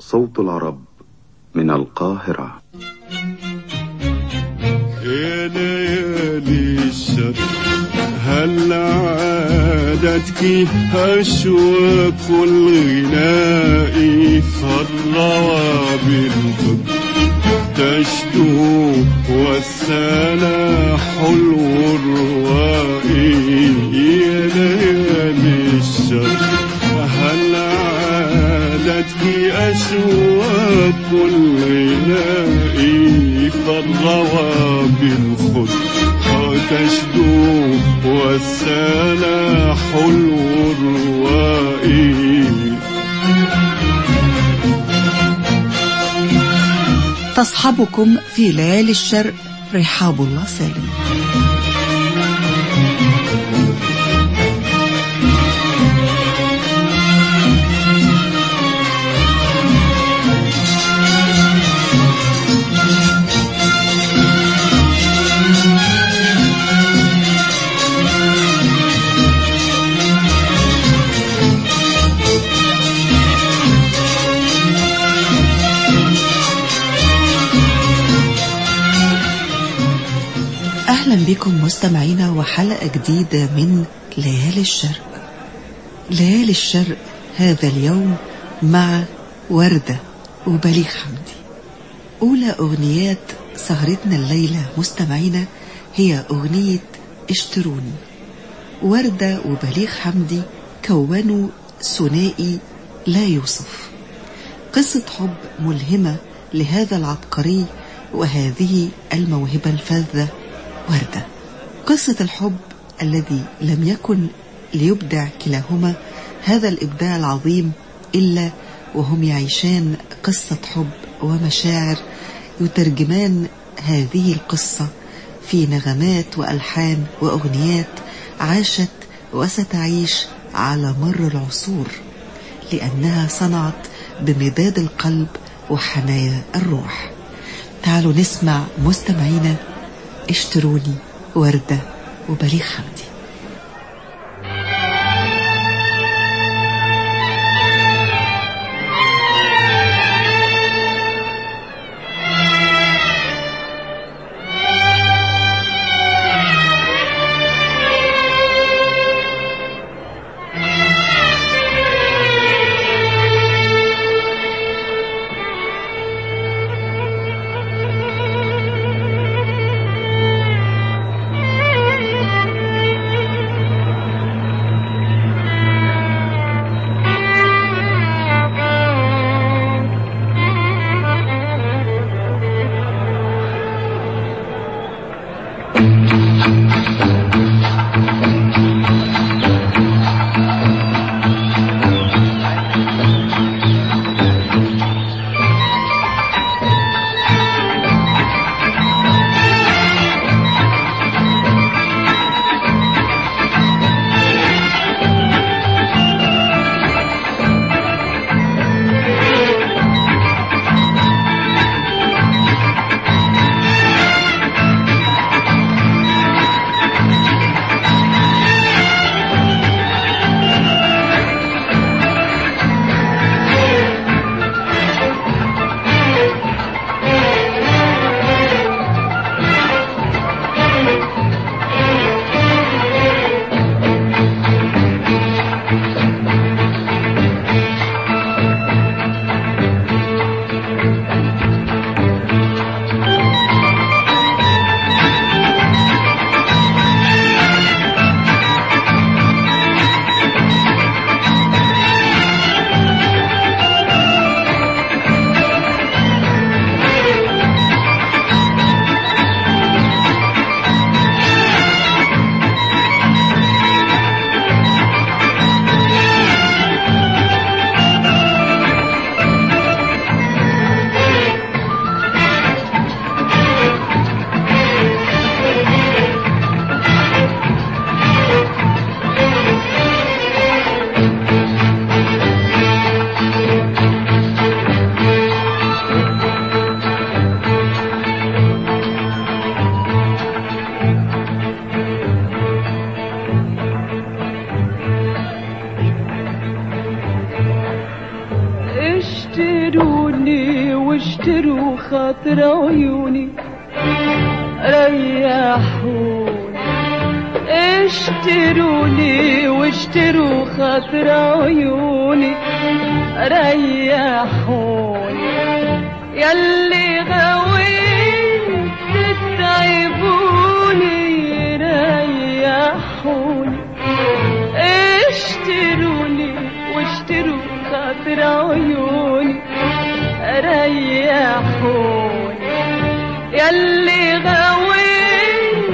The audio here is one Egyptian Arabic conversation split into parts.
صوت العرب من القاهرة يا ليالي الشر هل عادتك أشواق الغناء فالروى بالحب تشدو والثنا حلو الروائي يا ليالي الشر هل عادتك أشواق الغناء فالروى بالخد تشدو والثنا حلو الروائي تصحبكم في ليالي الشرق رحاب الله سالم أهلا بكم مستمعينا وحلقة جديدة من ليالي الشرق ليالي الشرق هذا اليوم مع وردة وبليغ حمدي أولى أغنيات سهرتنا الليلة مستمعينا هي أغنية اشتروني وردة وبليغ حمدي كونوا ثنائي لا يوصف قصة حب ملهمة لهذا العبقري وهذه الموهبة الفذة وردة قصة الحب الذي لم يكن ليبدع كلاهما هذا الإبداع العظيم إلا وهم يعيشان قصة حب ومشاعر يترجمان هذه القصة في نغمات وألحان وأغنيات عاشت وستعيش على مر العصور لأنها صنعت بمداد القلب وحنايا الروح تعالوا نسمع مستمعينا اشتروني وردة وبليغ حمدي Thank اشتروني واشتروا خاطر عيوني ريحوني اشتروني واشتروا خاطر عيوني ريحوني يلي غويت تتعبوني ريحوني اشتروني واشتروا خاطر عيوني ريحوني يلي غويت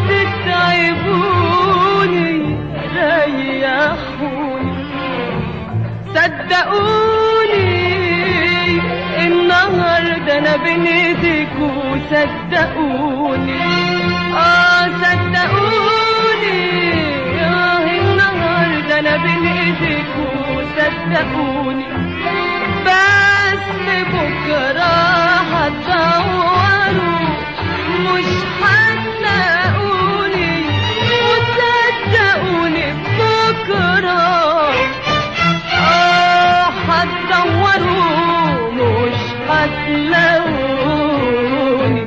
تتعبوني ريحوني صدقوني النهارده انا بين ايديكوا صدقوني اه صدقوني اه النهارده انا بين ايديكوا صدقوني بس بكره هتدوروا مش هتلاقوني وصدقوني بكره آه هتدوروا مش هتلاقوني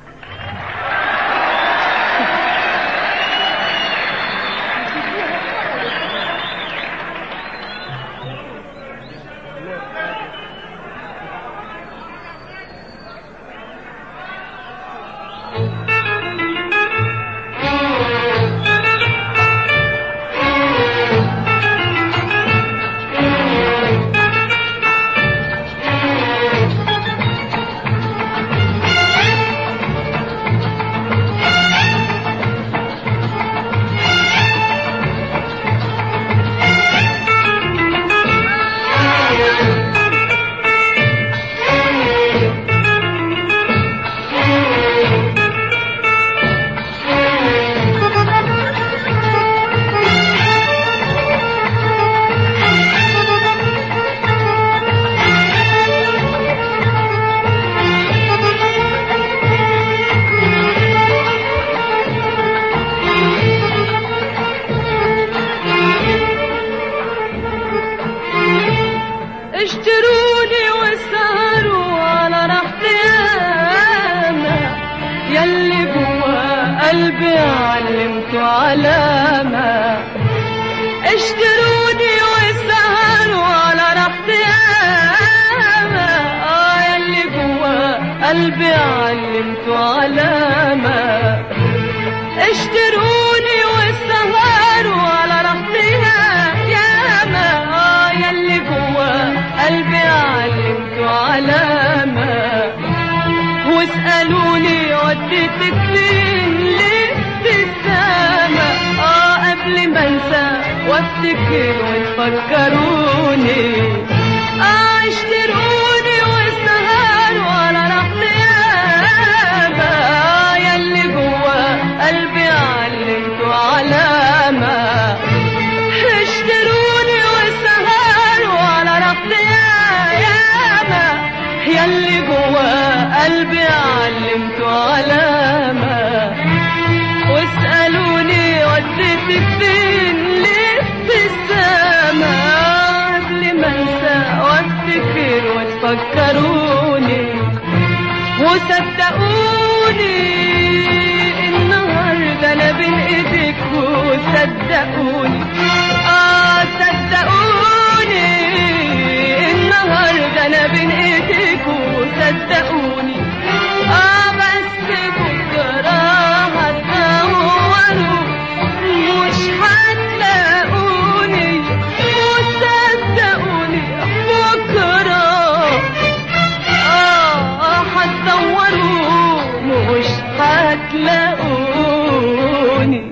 اشتروني وسهروا على راحتي ياما يلي جوا قلبي علمته علامة اشتروني وسهروا على راحتي ياما اه يلي جوا قلبي علمته علامة اشتروني وسهروا على راحتي ياما اه يلي جوا قلبي علمته علامة واسألوني وديتك فين ليه تسامة اه قبل ما انسى وافتكر وتفكروني اه اشتروني واسهروا على راحتي ياما آه يلي جوا قلبي علمته علامة اشتروني وسهروا على راحتي ياما يلي جوا قلبي علمته علامة واسألوني وديتك فين ليه ابتسامة قبل ما انسى وافتكر وتفكروني وصدقوني النهارده انا بين ايديك وصدقوني اه صدقوني النهارده انا بين ايديك وصدقوني اه بس بكره هتدوروا مش هتلاقوني وصدقوني بكره آه هتدوروا مش هتلاقوني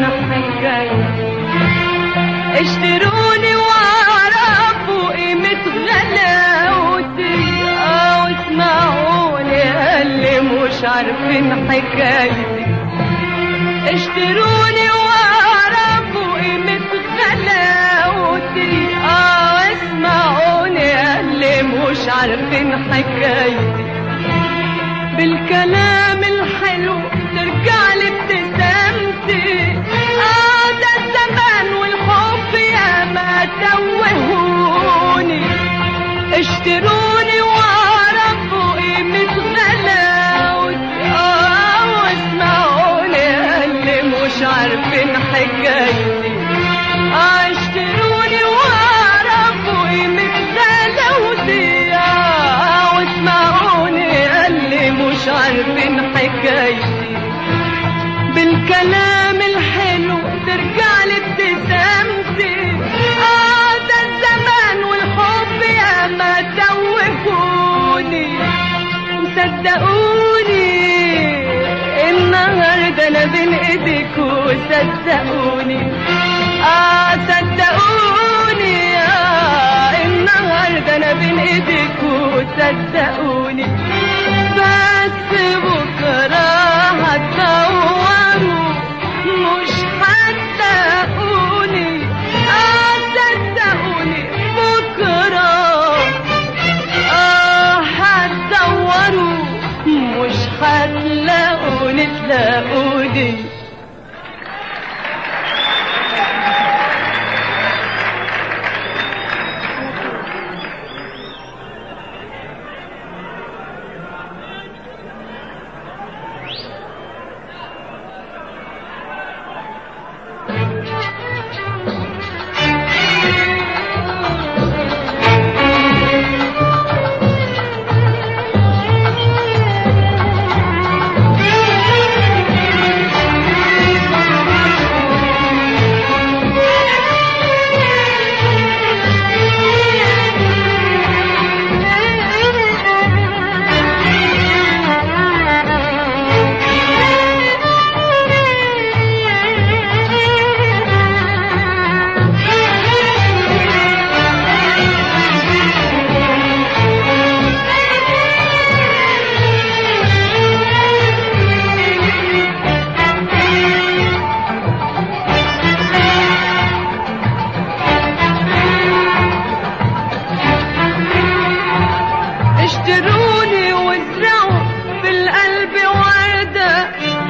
حكايتي اشتروني واعرفوا قيمة غلاوتي او اسمعوني اللي مش عارفين حكايتي اشتروني واعرفوا قيمة غلاوتي اه اسمعوني اللي مش عارفين حكايتي بالكلام الحلو ترجع لي ابتسامتي اه ده الزمان والحب يا ما توهوني اشتروني واعرفوا قيمة غلاوتي اه واسمعوني اللي مش عارفين حكايتي اه اشتروني واعرفوا قيمة غلاوتي اه واسمعوني اللي مش عارفين حكايتي بالكلام الحلو ترجع لي ابتسامتي اه ده الزمان والحب يا ما توهوني صدقوني النهارده انا بين ايديكوا صدقوني اه صدقوني آه النهارده انا بين ايديكوا صدقوني بس بكره هتدوروا مش هتلاقوني اه صدقوني بكره اه هتدوروا مش هتلاقوني تلاقوني اشتروني وازرعوا في القلب وردة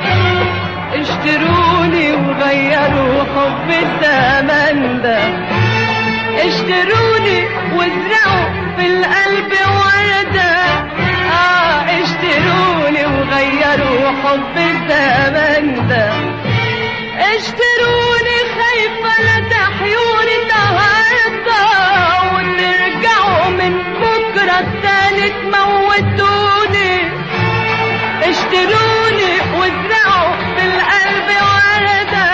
اشتروني وغيروا حب الزمن ده اشتروني وازرعوا في القلب وردة اه اشتروني وغيروا حب الزمن ده اشتروني خايفة لا تحيوني النهاردة وترجعوا من بكرة التاني تموتوني اشتروني وازرعوا في القلب وردة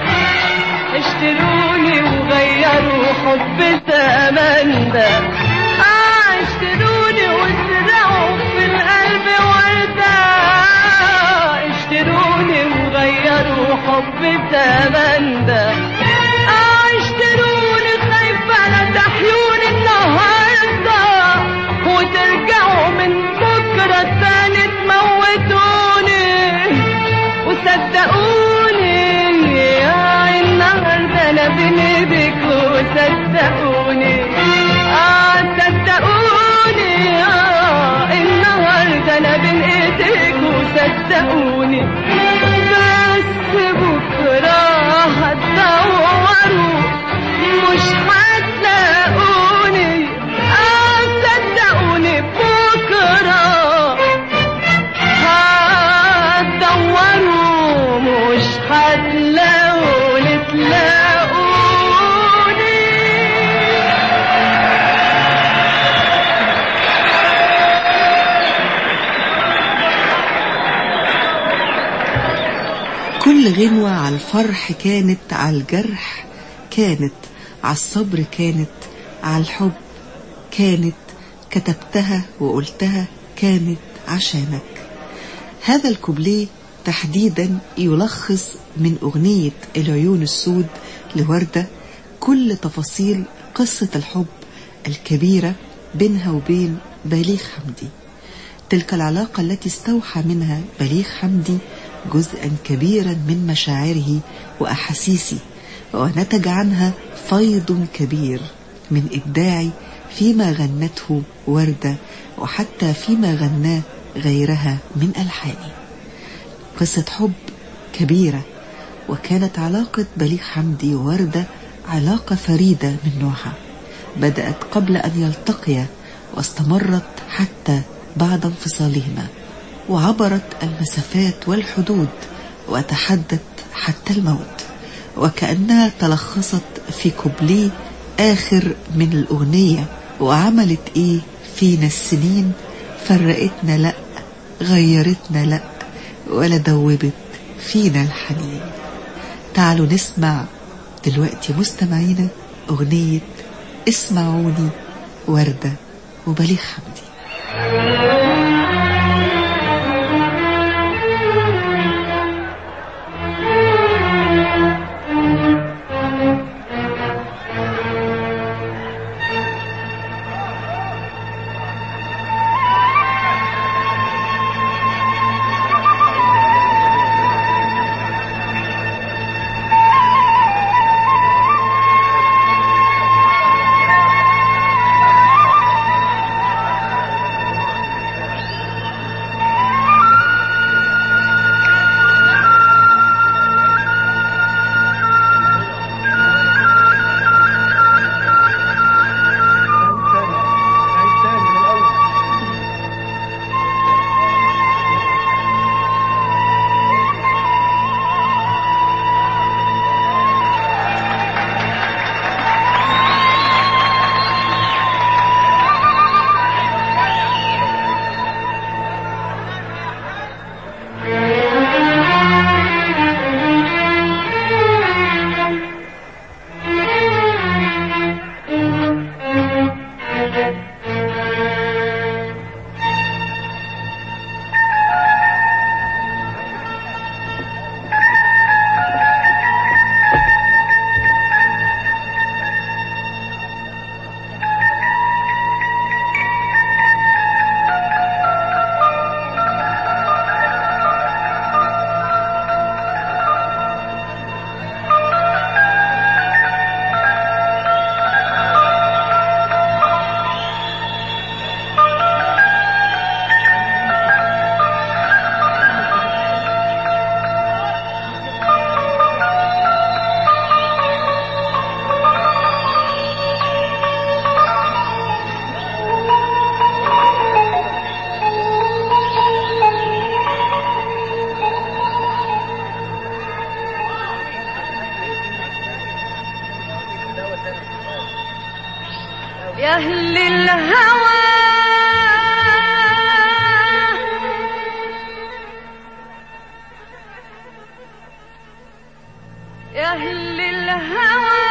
اشتروني وغيروا حب الزمن ده اه اشتروني وازرعوا في القلب وردة اشتروني وغيروا حب الزمن ده اه اشتروني خايفة لا تحيوني النهاردة وترجعوا من بكرة تاني تموتوني وصدقوني يا النهاردة انا بين ايديك وصدقوني اه صدقوني اه النهاردة انا بين ايديك وصدقوني بس بكرة هتدوروا مش هتلاقوني اه صدقوني بكرة هتدوروا مش هتلاقوني تلاقوني كل غنوة على الفرح كانت على الجرح كانت على الصبر كانت على الحب كانت كتبتها وقلتها كانت عشانك هذا الكوبليه تحديدا يلخص من أغنية العيون السود لوردة كل تفاصيل قصة الحب الكبيرة بينها وبين بليغ حمدي تلك العلاقة التي استوحى منها بليغ حمدي جزءا كبيرا من مشاعره وأحاسيسه ونتج عنها فيض كبير من إبداعي فيما غنته وردة وحتى فيما غناه غيرها من ألحانه قصة حب كبيرة وكانت علاقة بليغ حمدي ووردة علاقة فريدة من نوعها بدأت قبل أن يلتقيا واستمرت حتى بعد انفصالهما وعبرت المسافات والحدود وتحدت حتى الموت وكأنها تلخصت في كوبليه آخر من الأغنية وعملت إيه فينا السنين فرقتنا لأ غيرتنا لأ ولا دوبت فينا الحنين تعالوا نسمع دلوقتي مستمعينا أغنية اسمعوني وردة وبليغ حمدي يا أهل الهوى يا أهل الهوى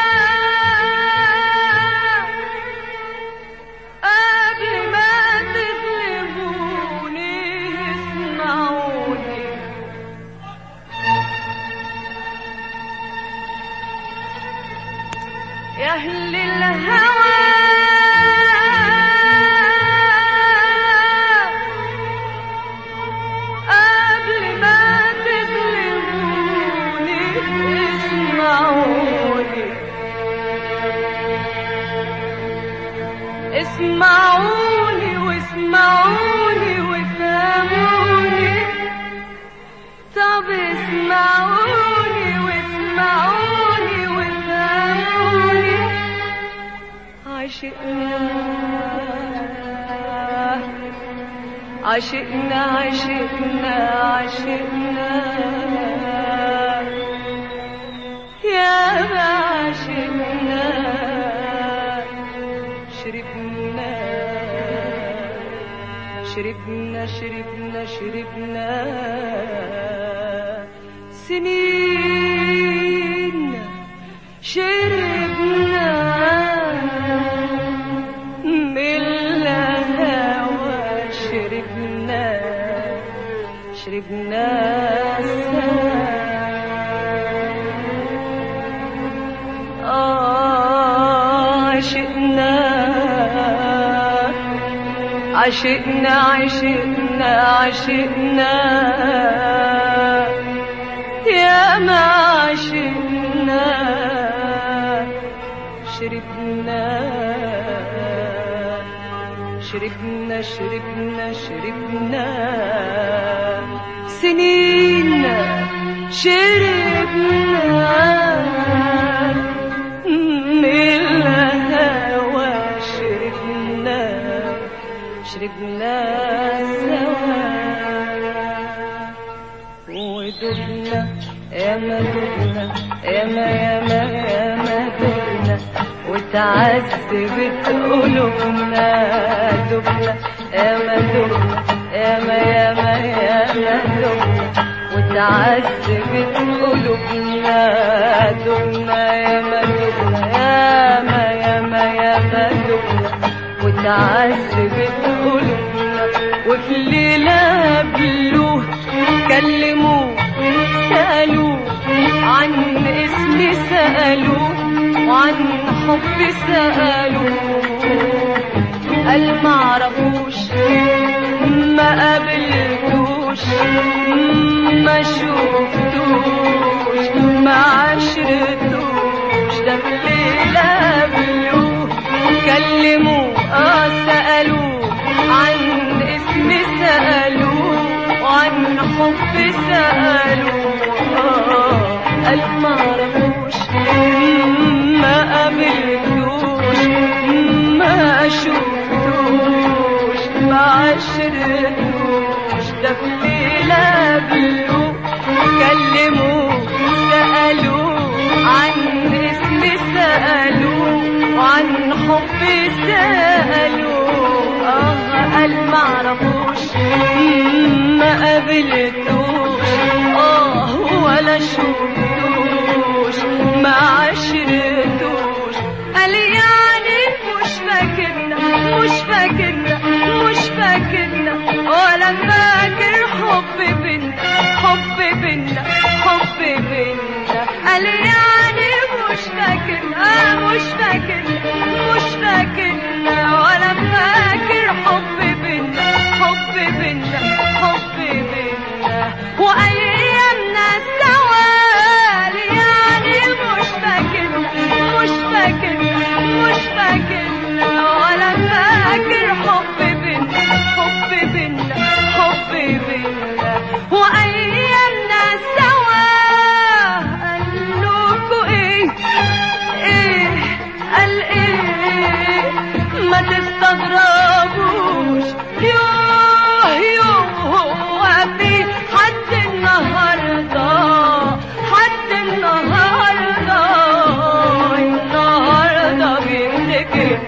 قبل ما تظلموني اسمعوني يا أهل الهوى قبل ما تظلموني اسمعوني اسمعوني واسمعوني وافهموني طب اسمعوني واسمعوني وافهموني عشقنا عشقنا عشقنا عشقنا يا ما عشقنا شربنا شربنا شربنا شربنا سنين شربنا من الهوى شربنا شربنا عشقنا عشقنا عشقنا يا ما عشقنا شربنا شربنا شربنا شربنا سنين شربنا من الهوى شربنا شربنا سوا ودبنا يا ما دبنا يا ما يا ما يا ما دبنا وتعذبت قلوبنا دبنا يا ما دبنا يا ما يا ما يا ما دبنا وتعذبت قلوبنا دبنا يا ما دبنا يا ما يا ما يا ما دبنا وتعذبت قلوبنا وفي الليلة قبلوه كلموه سألوه عن اسمي سألوه وعن حبي سألوه قال ما عرفوش ما قابلتوش ما شفتوش ما عشرتوش ده في الليلة قبلوه كلموه اه سألوه عن اسمي سألوه وعن حبي سألوه آه قال ما عرفوش ما قابلتوش ما شفتوش ما عشرتوش ده في الليلة قبلوه كلموه سألوه عن اسمي سألوه وعن حبي سألوه آه قال ما عرفوش ما قابلتوش آه ولا شفتوش ما عشرتوش قال يعني مش فاكرنا مش فاكرنا مش فاكرنا ولا فاكر حب بينا حب بينا حب بينا قال يعني مش فاكرنا مش فاكرنا مش فاكرنا ولا فاكر حب بينا حب بينا حب بينا وايامنا سوا يعني مش فاكرنا مش فاكرنا مش فاكرنا ولا فاكر حب بينا حب بينا حب بينا وايامنا سوا قالوكوا ايه ايه قال ايه ما تستغربوش يوه يوه هو في حد النهارده حد النهارده النهارده بيفتكر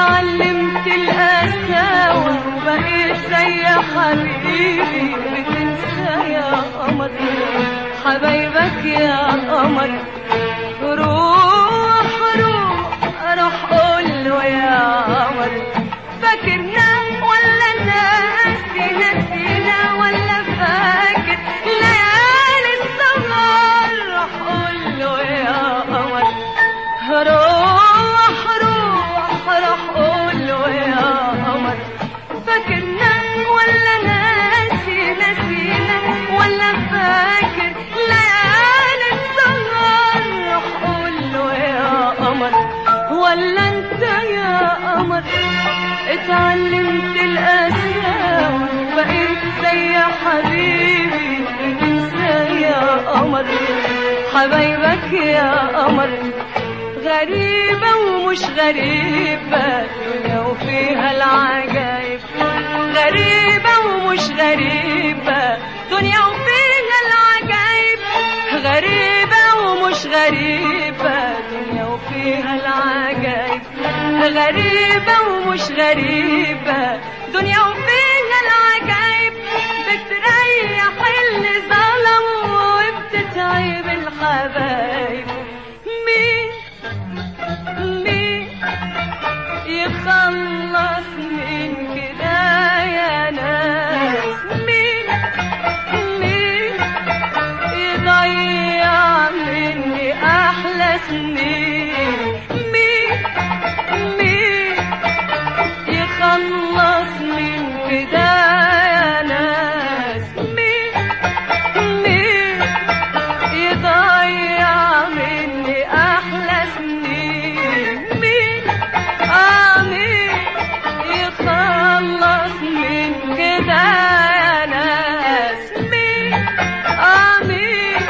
اتعلمت القساوة وبقيت زي حبيبي بتنسى يا قمر حبايبك يا قمر روح روح روح قول له يا قمر فاكرنا ولا ناسي نسينا ولا فاكر ليالي السهر روح قول له يا قمر روح روح روح قول له يا قمر فاكرنا ولا ناسي نسينا ولا فاكر ليالي السهر روح قول له يا قمر ولا انت يا قمر اتعلمت القساوة بقيت زي حبيبي بتنسى يا قمر حبايبك يا قمر غريبة ومش غريبة دنيا وفيها العجايب غريبة ومش غريبة دنيا وفيها العجايب غريبة ومش غريبة دنيا وفيها العجايب غريبة ومش غريبة دنيا وفيها العجايب بتريح اللي ظلم وبتتعب الحبايب مين مين يخلص من كده يا ناس مين مين يضيع مني احلى سنين مين مين يخلص من كده يا ناس مين مين يضيع مني احلى سنين مين آه مين يخلص من كده يا ناس مين آه مين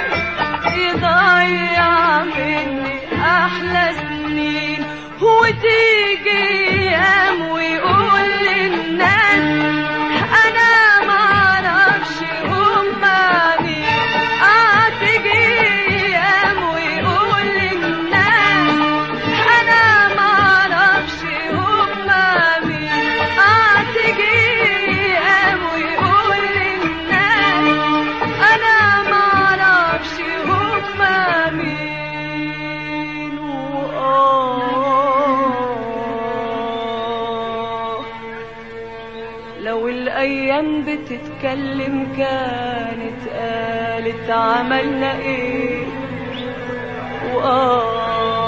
يضيع مني احلى سنين وتيجي ايام ويقول للناس انا معرفش هما مين اه تيجي ايام ويقول للناس انا معرفش هما مين اه تيجي ايام ويقول للناس انا معرفش هما مين وآه لو الأيام بتتكلم كانت قالت عملنا إيه وآه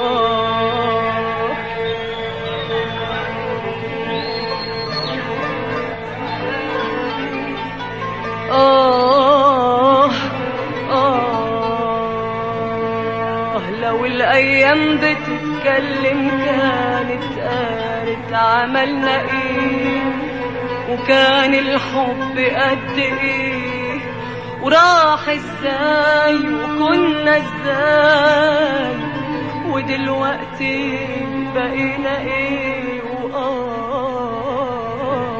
آه آه لو الأيام بتتكلم كانت قالت عملنا إيه وكان الحب قد إيه وراح إزاي وكنا إزاي ودلوقتي بقينا إيه وآه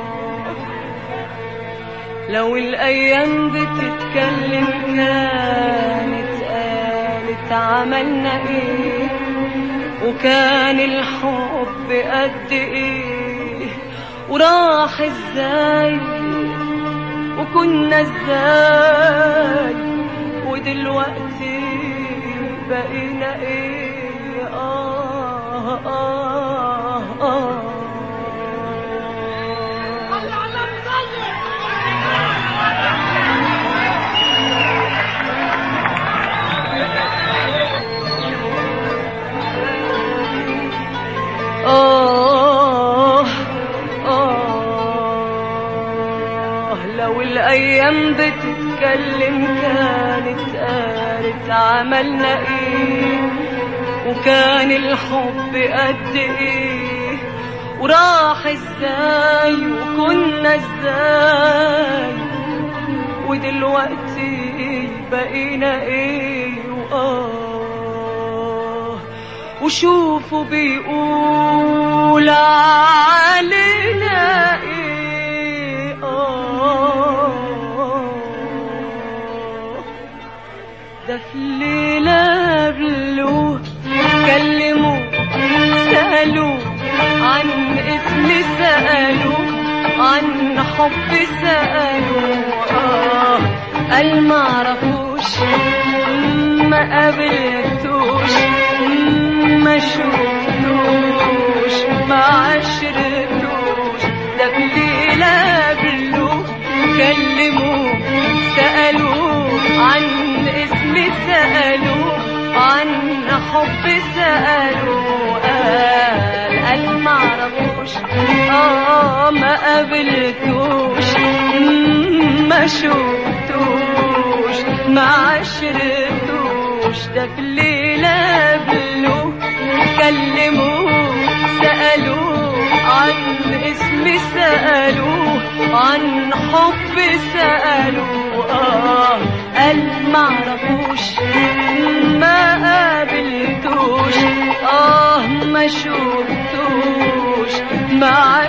لو الأيام بتتكلم كانت قالت عملنا إيه وكان الحب قد إيه وراح إزاي وكنا إزاي ودلوقتي بقينا إيه آه آه آه آه آه لو الأيام بتتكلم كانت قالت عملنا إيه وكان الحب قد إيه وراح إزاي وكنا إزاي ودلوقتي بقينا إيه وآه وشوفوا بيقول علينا ايه آه ده في الليلة قبلوه كلموا سألوا عن سألوا عن حب سألوا آه قال معرفوش ما قابلتوش ما شفتوش ما عشرتوش ده بليلة قابلوه كلموه سألوه عن اسم سألوه عن حب سألوه قال قال معرفوش اه ما قابلتوش ما شفتوش ما عشرتوش ده في الليلة قابلوه كلموه سألوه عن اسم سألوه عن حب سألوه آه قال معرفوش ما قابلتوش آه ما شفتوش ما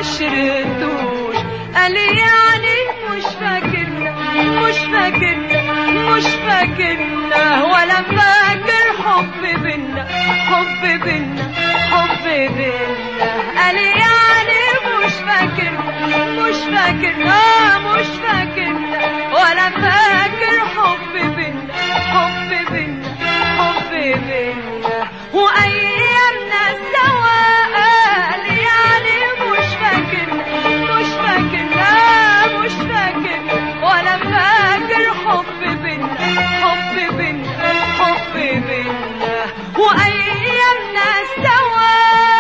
عشرتوش قال يعني مش فاكرنا مش فاكرنا مش فاكرنا ولا فاكر حب بينا حب بينا حب بينا قال يعني مش فاكرنا مش فاكرنا مش فاكرنا ولا فاكر حب بينا حب بينا حب بينا وايامنا سوا قال يعني مش فاكرنا مش فاكرنا مش فاكر ولا فاكر حب بينا حب بينا حب بينا وايامنا سوا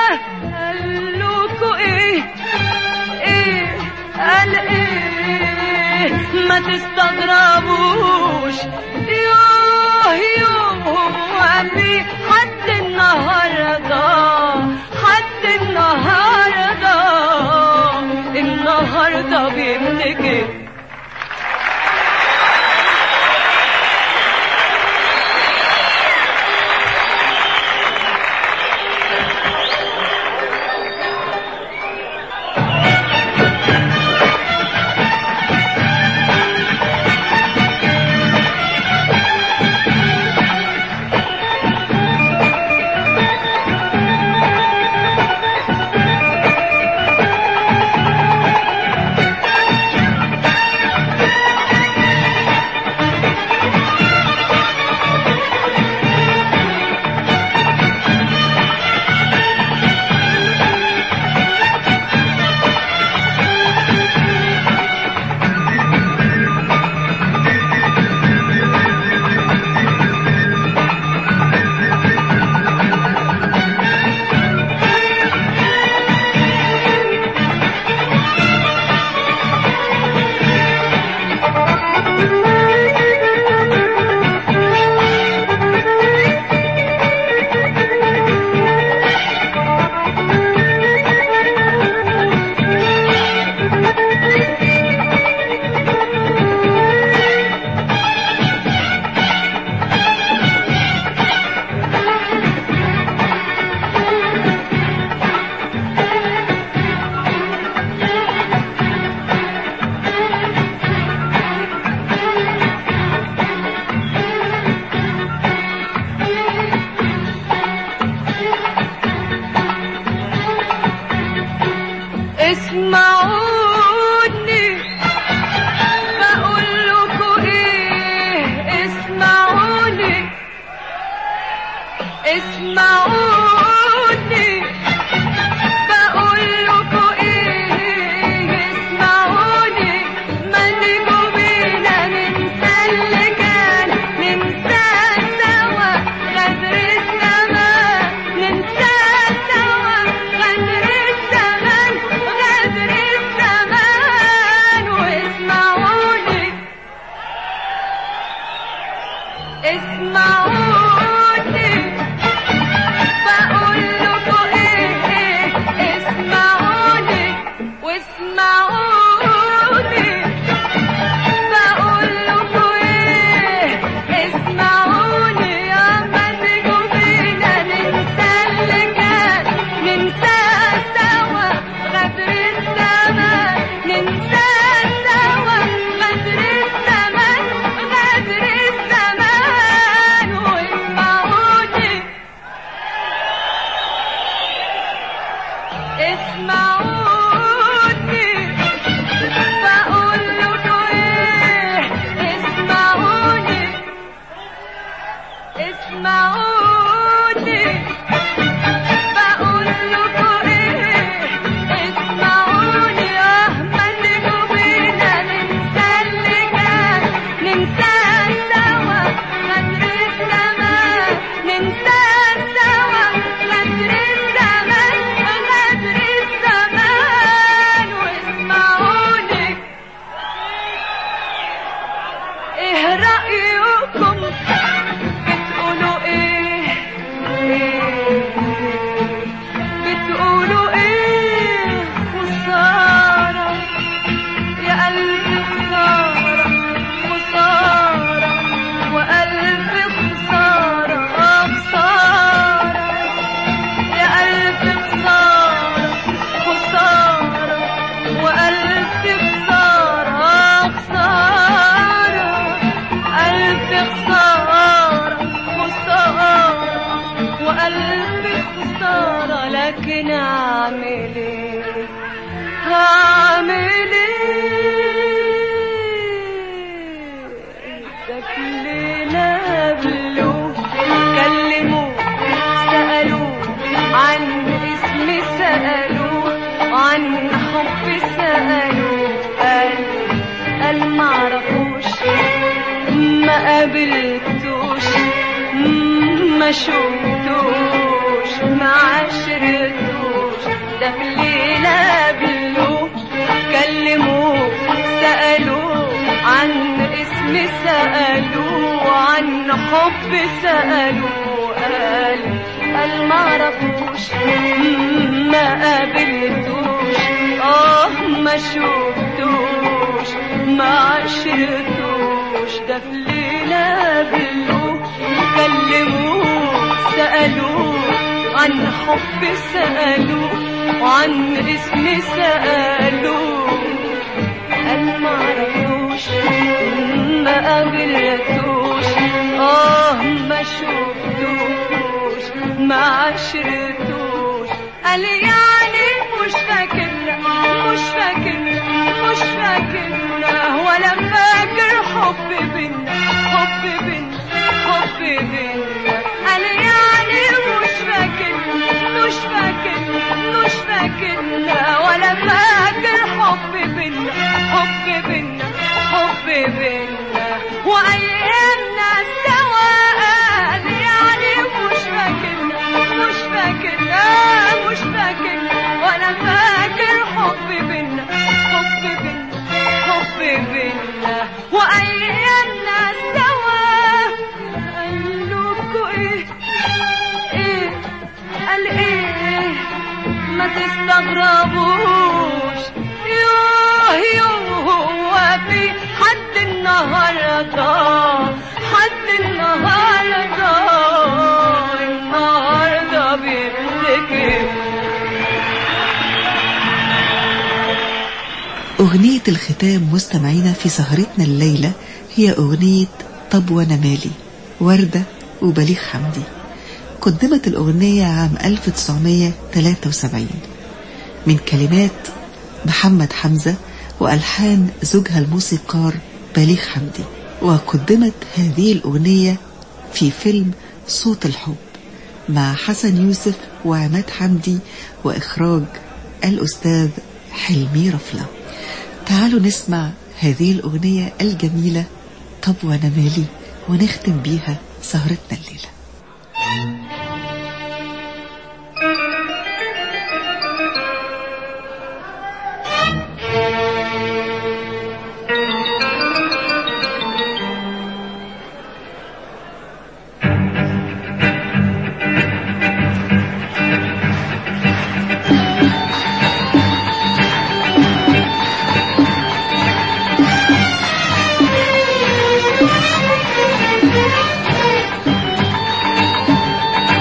قالوكوا ايه ايه قال ايه ما تستغربوش يوه يوه قلبي حد النهارده حد النهارده النهارده بيفتكر اسمعوني بقول لكم ايه اسمعوني اسمعوني بقول لكم ايه اسمعوني ما تيجوا بينا ننسى اللي كان ننسى سوا غدر الزمان ننسى سوا غدر الزمان غدر الزمان واسمعوني اسمعوني بقول لكم ايه ايه اسمعوني واسمعوني بقول لكم ايه اسمعوني يا ما تيجوا بينا ننسى اللي كان ننسى سوا غدر الزمان ننسى سوا غدر الزمان غدر الزمان لكم بتقولوا ايه ايه بتقولوا ايه خسارة يا ألف خسارة خسارة وألف خسارة خسارة يا ألف خسارة خسارة وألف خسارة خسارة ألف خسارة خسارة وألف خسارة لكن أعمل إيه هعمل إيه شكلنا قبله كلموه سألوه عن اسم سألوه عن حب سألوه قال قال معرفوش ما قابلتوش ما شفتوش ما عشرتوش ده الليلة قابلوه كلموه سألوه عن اسم سألوه عن حب سألوه قال قال معرفوش ما قابلتوش اه ما شفتوش ما عشرتوش ده في ليلة قابلوه كلموه سألوه عن حب سألوه وعن اسم سألوه قال ما عرفوش ما قابلتوش اه ما شفتوش ما عشرتوش قال يعني مش فاكرنا مش فاكرنا مش فاكرنا ولا فاكر حب بينا حب بينا حب بينا قال يعني مش فاكرنا مش فاكرنا مش فاكرنا ولا فاكر حب بينا حب بينا حب بينا وايامنا سوا قال يعني مش فاكرنا مش فاكرنا مش فاكرنا ولا فاكر حب بينا حب بينا حب بينا وايامنا سوا قال لكوا ايه ايه قال ايه ما تستغربوش يوه يوه هو في حد النهارده حد النهارده النهارده بيفتكر أغنية الختام مستمعينا في سهرتنا الليلة هي أغنية طب وأنا مالي وردة وبليغ حمدي قدمت الأغنية عام 1973 من كلمات محمد حمزة وألحان زوجها الموسيقار بليغ حمدي وقدمت هذه الأغنية في فيلم صوت الحب مع حسن يوسف وعماد حمدي وإخراج الأستاذ حلمي رفلة تعالوا نسمع هذه الأغنية الجميلة طب وأنا مالي ونختم بيها سهرتنا الليلة طب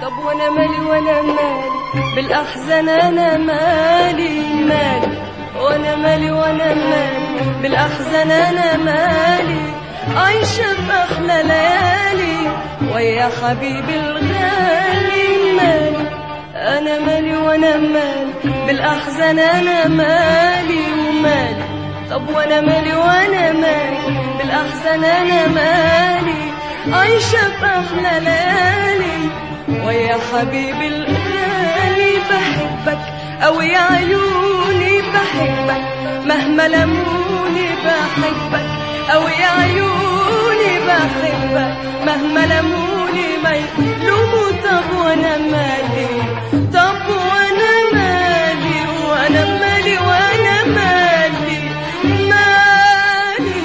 طب وانا مالي وانا مالي بالاحزان انا مالي مالي وانا مالي وانا مالي بالاحزان انا مالي عايشه باحلى ليالي ويا حبيبي الغالي مالي انا مالي وانا مالي بالاحزان انا مالي ومالي طب وانا مالي وانا مالي بالاحزان انا مالي عايشه باحلى ليالي ويا حبيبي الغالي بحبك او يا عيوني بحبك مهما لموني بحبك او يا عيوني بحبك مهما لموني ما يلوموا طب وانا مالي طب وانا مالي وانا مالي وانا مالي مالي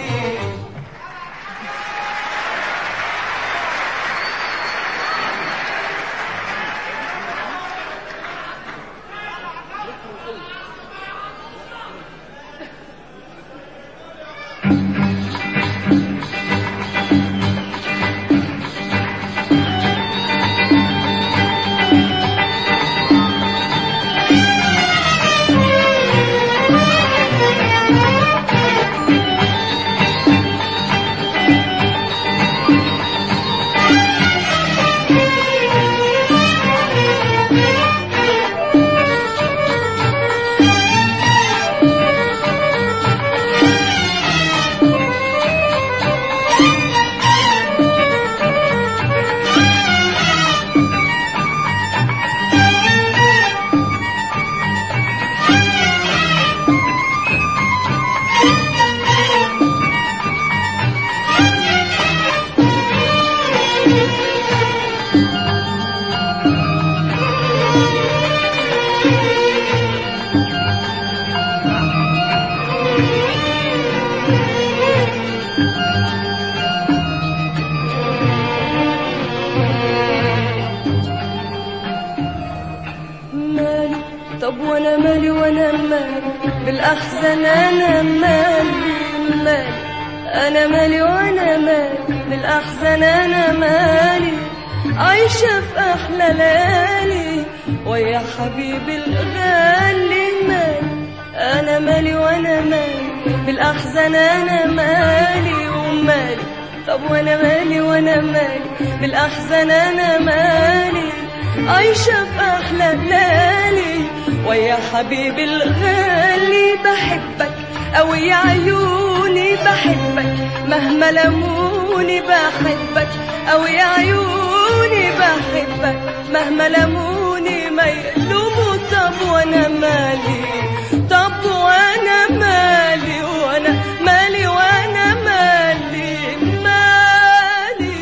مالي طب وانا مالي وانا مالي بالاحزان انا مالي مالي انا مالي وانا مالي بالاحزان انا مالي عايشه في احلى ليالي ويا حبيبي الغالي مالي انا مالي وانا مالي بالاحزان انا مالي ومالي طب وانا مالي وانا مالي بالاحزان انا مالي عايشة في أحلى ليالي ويا حبيبي الغالي بحبك أو يا عيوني بحبك مهما لموني بحبك أو يا عيوني بحبك مهما لموني ما يلوموا طب وأنا مالي طب وأنا مالي وأنا مالي وأنا مالي مالي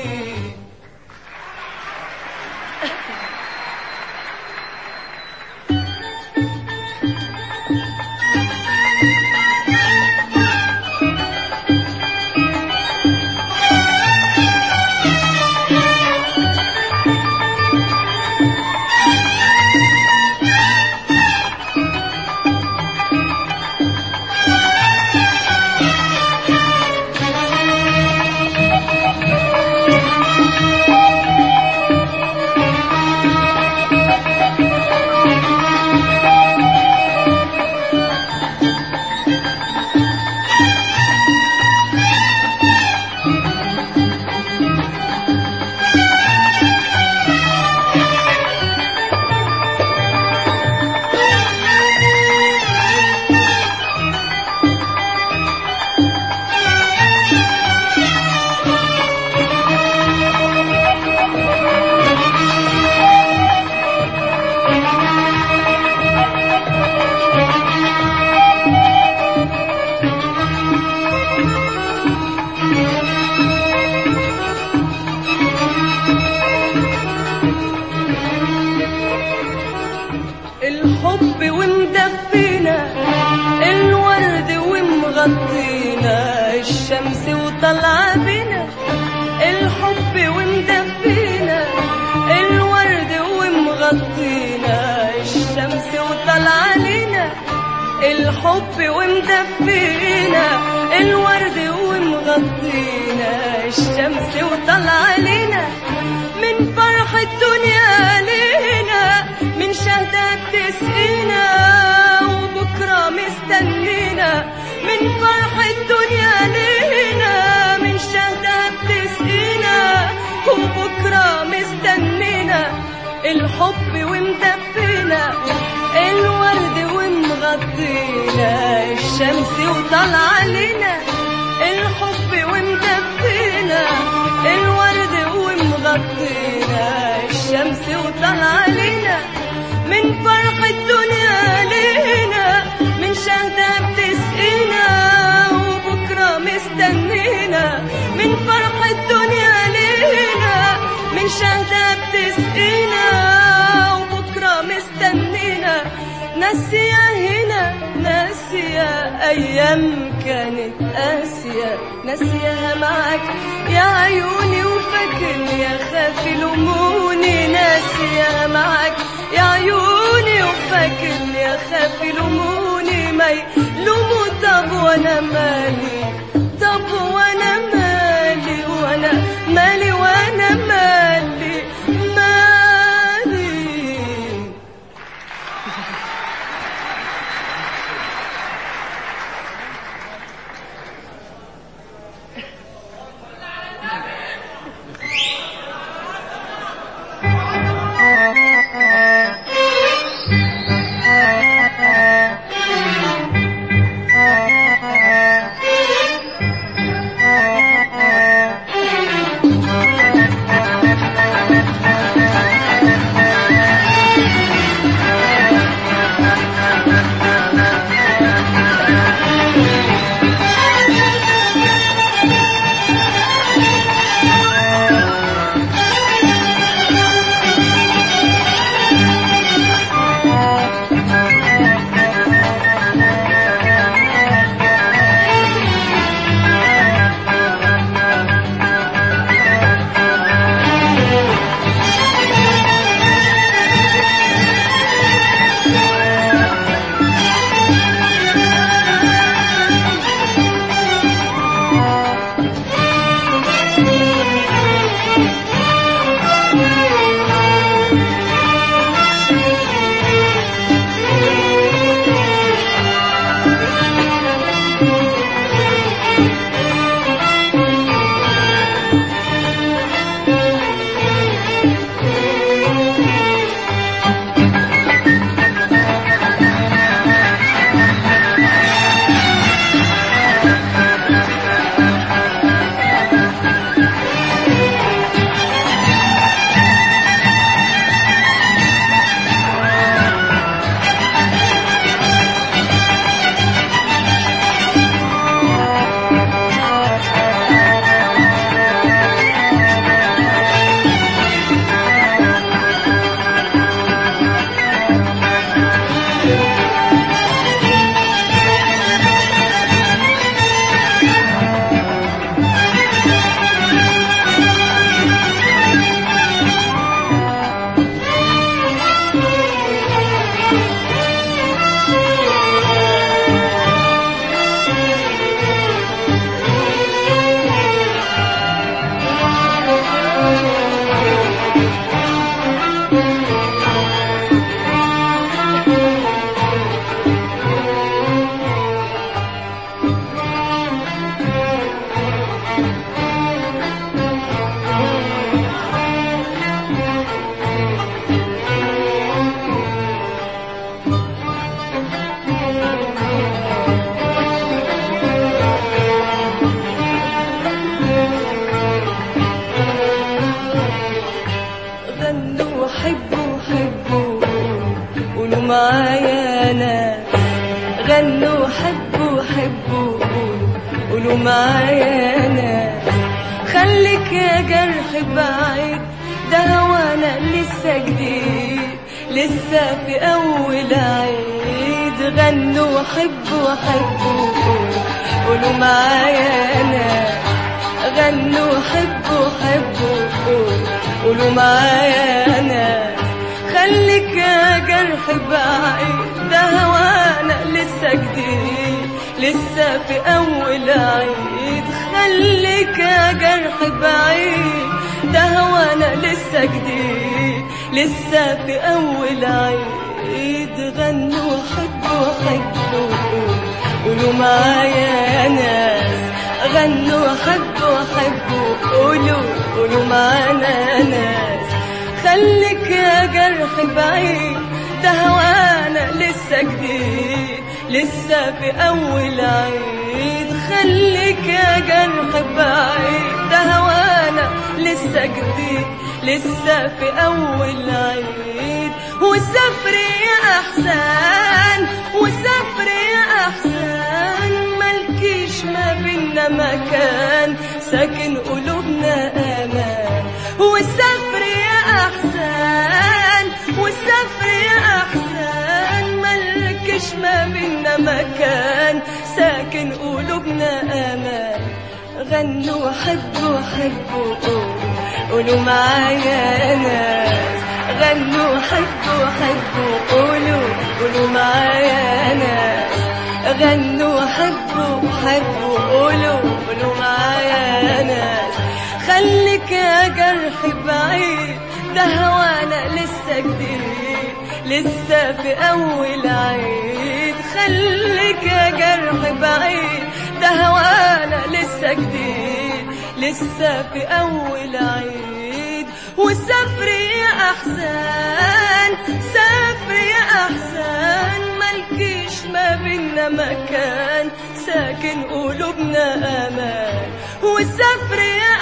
الحب ومدفينا الورد ومغطينا الشمس وطلع بنا الحب ومدفينا الورد ومغطينا الشمس وطلع لنا الحب ومدفينا الورد ومغطينا الشمس وطلع لنا من فرح الدنيا الحب ومدفينا الورد ومغطينا الشمس وطلع علينا الحب ومدفينا الورد ومغطينا الشمس وطلع علينا من فرح الدنيا لينا من شهدة بتسقينا وبكرة مستنينا من فرح الدنيا لينا من شهدة بتسقينا وبكرة مستنينا ناسية هنا ناسية أيام كانت قاسية ناسية معاك يا عيوني وفاكرني يا خافي لوموني ناسية معاك يا عيوني وفاكرني يا خافي لوموني ما يلوموا طب وانا مالي طب وانا مالي وانا مالي وانا مالي مالي غنوا حبوا حبوا قولوا معايا ناس غنوا حبوا حبوا قولوا معايا ناس خليك يا جرح بعيد ده هوانا لسه جديد لسه في أول عيد غنوا حبوا حبوا قولوا معايا ناس غنوا حبوا حبوا قولوا معايا ناس خليك يا جرح بعيد ده هوانا لسه جديد لسه في أول عيد خليك يا جرح بعيد ده هوانا لسه جديد لسه في أول عيد غنوا حبوا حبوا قولوا معايا يا ناس غنوا حبوا حبوا قولوا قولوا معانا يا ناس خليك يا جرح بعيد ده هوانا لسه جديد لسه في أول عيد خليك يا جرح بعيد ده هوانا لسه جديد لسه في أول عيد وسافر يا أحسن وسافر يا أحسن ملكيش ما بينا مكان ساكن قلوبنا أمان وسافر يا أحسن وسافر يا أحسن ملكش ما بينا مكان ساكن قلوبنا أمان غنوا حبوا حبوا قولوا قولوا معايا يا ناس غنوا حبوا حبوا قولوا قولوا معايا يا ناس غنوا حبوا حبوا قولوا قولوا معايا يا ناس خليك يا جرح بعيد ده هوانا لسه جديد لسه في أول عيد خليك يا جرح بعيد ده هوانا لسه جديد لسه في أول عيد وسافر يا أحسن سافر يا أحسن ملكيش ما بينا مكان ساكن قلوبنا أمان وسافر يا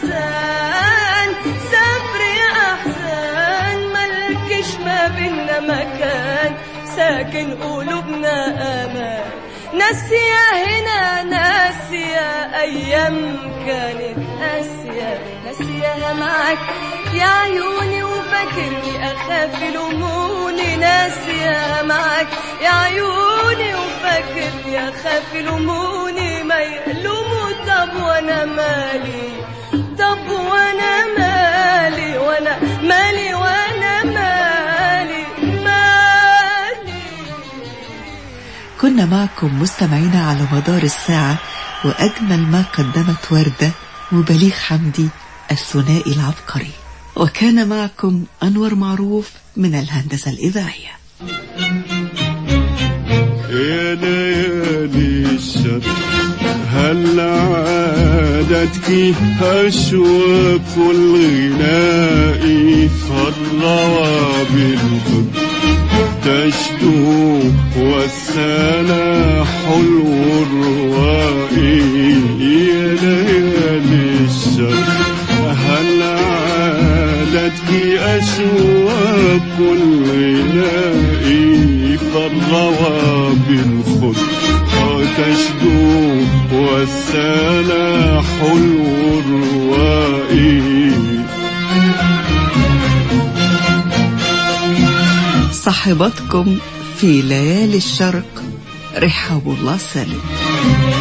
أحسن سافر يا أحسن ملكيش ما بينا مكان ساكن قلوبنا أمان ناسية هنا ناسية أيام كانت قاسية ناسية معاك يا عيوني وفاكرني أخاف يلوموني ناسية معاك يا عيوني وفاكرني أخاف يلوموني ما يلوموا طب وأنا مالي طب وأنا مالي وأنا مالي وأنا مالي مالي كنا معكم مستمعينا على مدار الساعة وأجمل ما قدمت وردة وبليغ حمدي الثنائي العبقري وكان معكم أنور معروف من الهندسة الإذاعية يا ليالي الشر هل عادتك أشواق الغناء فالروى بالحب تشدو والسنا حلو الروائي يا ليالي الشر هل عادتك أشواق الغناء فالروى بالخد تشدو والسنا حلو الروائي صاحبتكم في ليالي الشرق رحاب الله سالم